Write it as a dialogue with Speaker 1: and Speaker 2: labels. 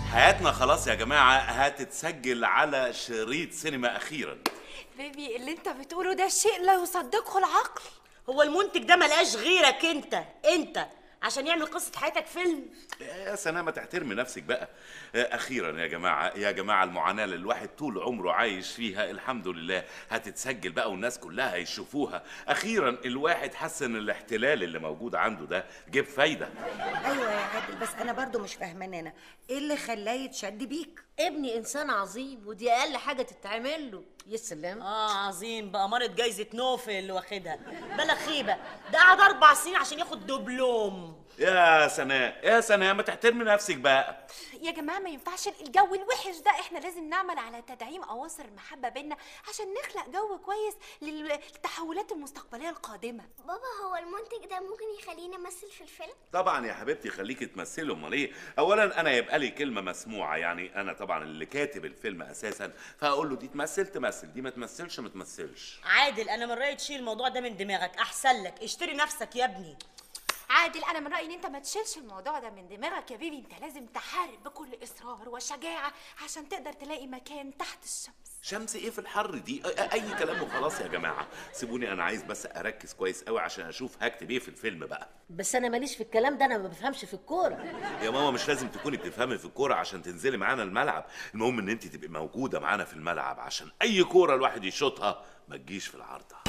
Speaker 1: حياتنا خلاص يا جماعة هتتسجل على شريط سينما أخيرا
Speaker 2: بيبي اللي انت بتقوله ده شيء لا يصدقه العقل
Speaker 3: هو المنتج ده ملقاش غيرك انت انت عشان يعمل قصه حياتك فيلم
Speaker 1: يا سلامة تحترمي نفسك بقى أخيرا يا جماعة يا جماعة المعاناة اللي الواحد طول عمره عايش فيها الحمد لله هتتسجل بقى والناس كلها هيشوفوها أخيرا الواحد حس إن الاحتلال اللي موجود عنده ده جيب فايدة
Speaker 4: ايوه يا عادل بس انا برضو مش فاهمان انا ايه اللي خلاه يتشد بيك
Speaker 3: ابني انسان عظيم ودي اقل حاجه تتعمل له يا سلام اه عظيم بأمارة جايزة نوفل اللي واخدها بلا خيبة ده قعد أربع سنين عشان ياخد دبلوم
Speaker 1: يا سناء يا سناء ما تحترمي نفسك بقى
Speaker 2: يا جماعه ما ينفعش الجو الوحش ده احنا لازم نعمل على تدعيم اواصر المحبه بينا عشان نخلق جو كويس للتحولات المستقبليه القادمه
Speaker 5: بابا هو المنتج ده ممكن يخليني امثل في الفيلم
Speaker 1: طبعا يا حبيبتي خليكي تمثلي امال ايه اولا انا يبقى لي كلمه مسموعه يعني انا طبعا اللي كاتب الفيلم اساسا فاقول له دي تمثل تمثل دي ما تمثلش ما تمثلش
Speaker 3: عادل أنا من رأيي تشيل الموضوع ده من دماغك أحسن لك اشتري نفسك يا ابني
Speaker 2: عادل انا من رايي ان انت ما تشيلش الموضوع ده من دماغك يا بيبي انت لازم تحارب بكل اصرار وشجاعه عشان تقدر تلاقي مكان تحت الشمس
Speaker 1: شمس ايه في الحر دي أ- اي كلام وخلاص يا جماعه سيبوني انا عايز بس اركز كويس قوي عشان اشوف هكتب ايه في الفيلم بقى
Speaker 6: بس انا ماليش في الكلام ده انا ما بفهمش في الكوره
Speaker 1: يا ماما مش لازم تكوني بتفهمي في الكوره عشان تنزلي معانا الملعب المهم ان انت تبقي موجوده معانا في الملعب عشان اي كوره الواحد يشوطها ما تجيش في العارضه